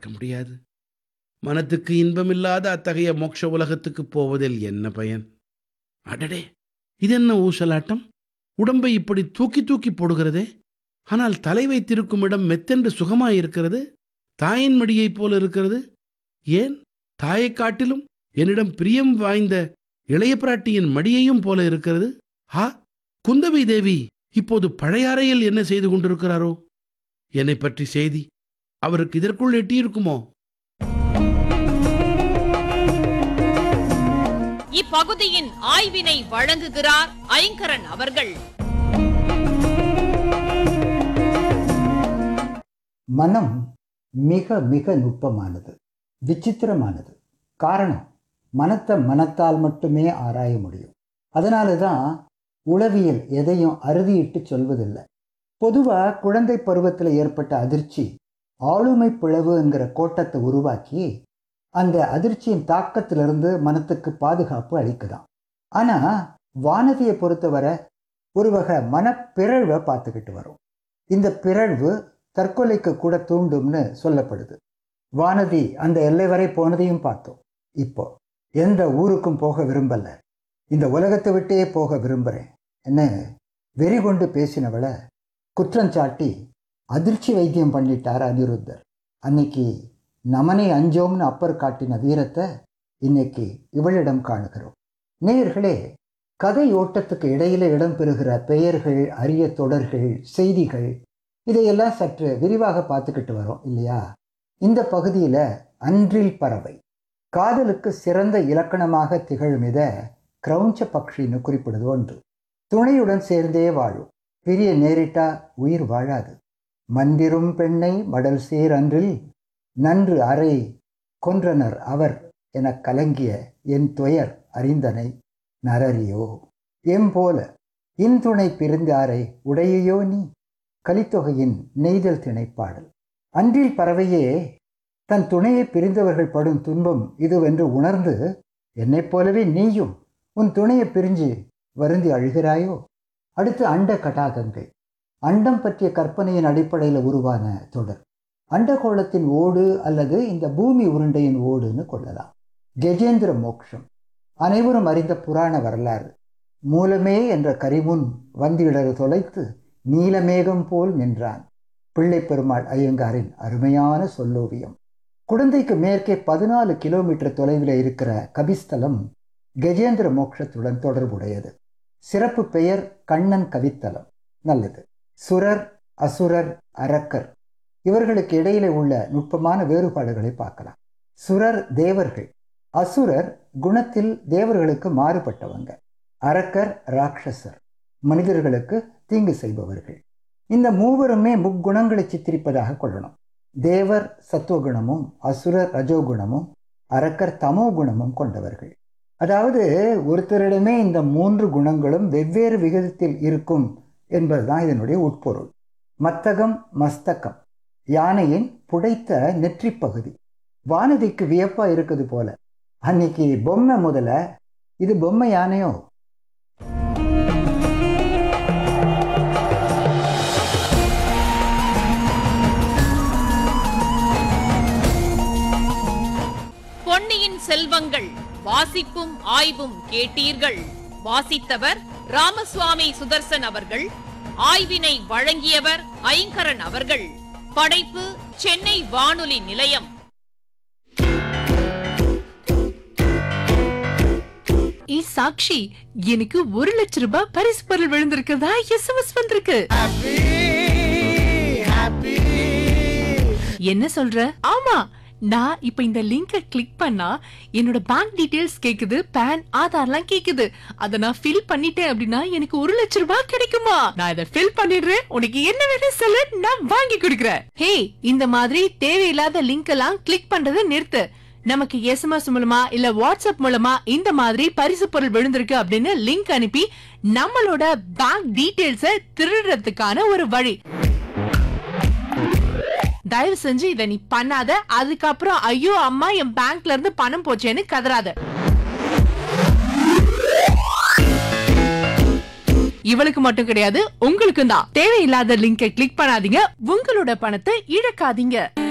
முடியாது மனத்துக்கு இன்பமில்லாத அத்தகைய மோட்ச உலகத்துக்குப் போவதில் என்ன பயன் அடடே இதென்ன ஊசலாட்டம் உடம்பை இப்படி தூக்கி தூக்கி போடுகிறதே ஆனால் தலை வைத்திருக்கும் இடம் மெத்தென்று சுகமாயிருக்கிறது தாயின் மடியைப் போல இருக்கிறது ஏன் தாயைக் காட்டிலும் என்னிடம் பிரியம் வாய்ந்த இளைய பிராட்டியின் மடியையும் போல இருக்கிறது ஆ குந்தவை தேவி இப்போது பழையாறையில் என்ன செய்து கொண்டிருக்கிறாரோ என்னை பற்றி செய்தி அவருக்கு இதற்குள் எட்டியிருக்குமோ இப்பகுதியின் ஆய்வினை வழங்குகிறார் ஐங்கரன் அவர்கள் மனம் மிக மிக நுட்பமானது விசித்திரமானது காரணம் மனத்தை மனத்தால் மட்டுமே ஆராய முடியும் அதனால தான் உளவியல் எதையும் அறுதியிட்டு சொல்வதில்லை பொதுவாக குழந்தை பருவத்தில் ஏற்பட்ட அதிர்ச்சி ஆளுமை பிளவு என்கிற கோட்டத்தை உருவாக்கி அந்த அதிர்ச்சியின் தாக்கத்திலிருந்து மனத்துக்கு பாதுகாப்பு அளிக்குதாம் ஆனால் வானதியை பொறுத்தவரை ஒரு வகை மனப்பிறழ்வை பார்த்துக்கிட்டு வரும் இந்த பிறழ்வு தற்கொலைக்கு கூட தூண்டும்னு சொல்லப்படுது வானதி அந்த எல்லை வரை போனதையும் பார்த்தோம் இப்போ எந்த ஊருக்கும் போக விரும்பல இந்த உலகத்தை விட்டே போக விரும்புகிறேன் என்ன வெறி கொண்டு பேசினவளை குற்றஞ்சாட்டி அதிர்ச்சி வைத்தியம் பண்ணிட்டார் அனிருத்தர் அன்னைக்கு நமனை அஞ்சோம்னு அப்பர் காட்டின வீரத்தை இன்னைக்கு இவளிடம் காணுகிறோம் நேயர்களே கதை ஓட்டத்துக்கு இடையில இடம்பெறுகிற பெயர்கள் அரிய தொடர்கள் செய்திகள் இதையெல்லாம் சற்று விரிவாக பார்த்துக்கிட்டு வரோம் இல்லையா இந்த பகுதியில் அன்றில் பறவை காதலுக்கு சிறந்த இலக்கணமாக திகழும் இத கிரௌஞ்ச பக்ஷின்னு குறிப்பிடுது ஒன்று துணையுடன் சேர்ந்தே வாழும் பிரிய நேரிட்டா உயிர் வாழாது மன்றிரும் பெண்ணை மடல் சேர் அன்றில் நன்று அறை கொன்றனர் அவர் எனக் கலங்கிய என் துயர் அறிந்தனை நரறியோ எம்போல இன்துணை பிரிந்தாரை உடையையோ நீ கலித்தொகையின் நெய்தல் திணைப்பாடல் அன்றில் பறவையே தன் துணையை பிரிந்தவர்கள் படும் துன்பம் இதுவென்று உணர்ந்து என்னைப் போலவே நீயும் உன் துணையை பிரிஞ்சு வருந்தி அழுகிறாயோ அடுத்து அண்ட கடாகங்கள் அண்டம் பற்றிய கற்பனையின் அடிப்படையில் உருவான தொடர் அண்டகோளத்தின் ஓடு அல்லது இந்த பூமி உருண்டையின் ஓடுன்னு கொள்ளலாம் கஜேந்திர மோக்ஷம் அனைவரும் அறிந்த புராண வரலாறு மூலமே என்ற கரிமுன் வந்திடறு தொலைத்து நீலமேகம் போல் நின்றான் பிள்ளை பெருமாள் ஐயங்காரின் அருமையான சொல்லோவியம் குழந்தைக்கு மேற்கே பதினாலு கிலோமீட்டர் தொலைவில் இருக்கிற கபிஸ்தலம் கஜேந்திர மோட்சத்துடன் தொடர்புடையது சிறப்பு பெயர் கண்ணன் கவித்தலம் நல்லது சுரர் அசுரர் அரக்கர் இவர்களுக்கு இடையில உள்ள நுட்பமான வேறுபாடுகளை பார்க்கலாம் சுரர் தேவர்கள் அசுரர் குணத்தில் தேவர்களுக்கு மாறுபட்டவங்க அரக்கர் ராட்சசர் மனிதர்களுக்கு தீங்கு செய்பவர்கள் இந்த மூவருமே முக்குணங்களை சித்தரிப்பதாக கொள்ளணும் தேவர் சத்துவகுணமும் அசுரர் ரஜோகுணமும் அரக்கர் தமோ குணமும் கொண்டவர்கள் அதாவது ஒருத்தரிடமே இந்த மூன்று குணங்களும் வெவ்வேறு விகிதத்தில் இருக்கும் என்பதுதான் இதனுடைய உட்பொருள் மத்தகம் மஸ்தகம் யானையின் புடைத்த நெற்றி பகுதி வானதிக்கு வியப்பா இருக்குது போல அன்னைக்கு பொம்மை முதல்ல இது பொம்மை யானையோ பொன்னியின் செல்வங்கள் வாசிப்பும் ஆய்வும் கேட்டீர்கள் வாசித்தவர் ராமசுவாமி சுதர்சன் அவர்கள் ஆய்வினை வழங்கியவர் ஐங்கரன் அவர்கள் படைப்பு சென்னை வானொலி நிலையம் ஏ சாக்ஷி எனக்கு ஒரு லட்சம் ரூபாய் பரிசு பொருள் விழுந்திருக்கிறதா எஸ்எம்எஸ் வந்திருக்கு என்ன சொல்ற ஆமா நான் இப்ப இந்த லிங்க கிளிக் பண்ணா என்னோட பேங்க் டீடைல்ஸ் கேக்குது பேன் ஆதார்லாம் கேக்குது அத நான் ஃபில் பண்ணிட்டேன் அப்படின்னா எனக்கு ஒரு லட்சம் ரூபாய் கிடைக்குமா நான் இத ஃபில் பண்ணிடுறேன் உனக்கு என்ன வேணும் சொல்லு நான் வாங்கி கொடுக்கறேன் ஹே இந்த மாதிரி தேவையில்லாத லிங்க் எல்லாம் கிளிக் பண்றதை நிறுத்து நமக்கு எஸ்எம்எஸ் மூலமா இல்ல வாட்ஸ்அப் மூலமா இந்த மாதிரி பரிசு பொருள் விழுந்திருக்கு அப்படின்னு லிங்க் அனுப்பி நம்மளோட பேங்க் டீடைல்ஸ திருடுறதுக்கான ஒரு வழி தயவு செஞ்சு இத நீ பண்ணாத அதுக்கப்புறம் ஐயோ அம்மா என் பேங்க்ல இருந்து பணம் போச்சேன்னு கதறாத இவளுக்கு மட்டும் கிடையாது உங்களுக்கும் தான் தேவையில்லாத லிங்கை கிளிக் பண்ணாதீங்க உங்களோட பணத்தை இழக்காதீங்க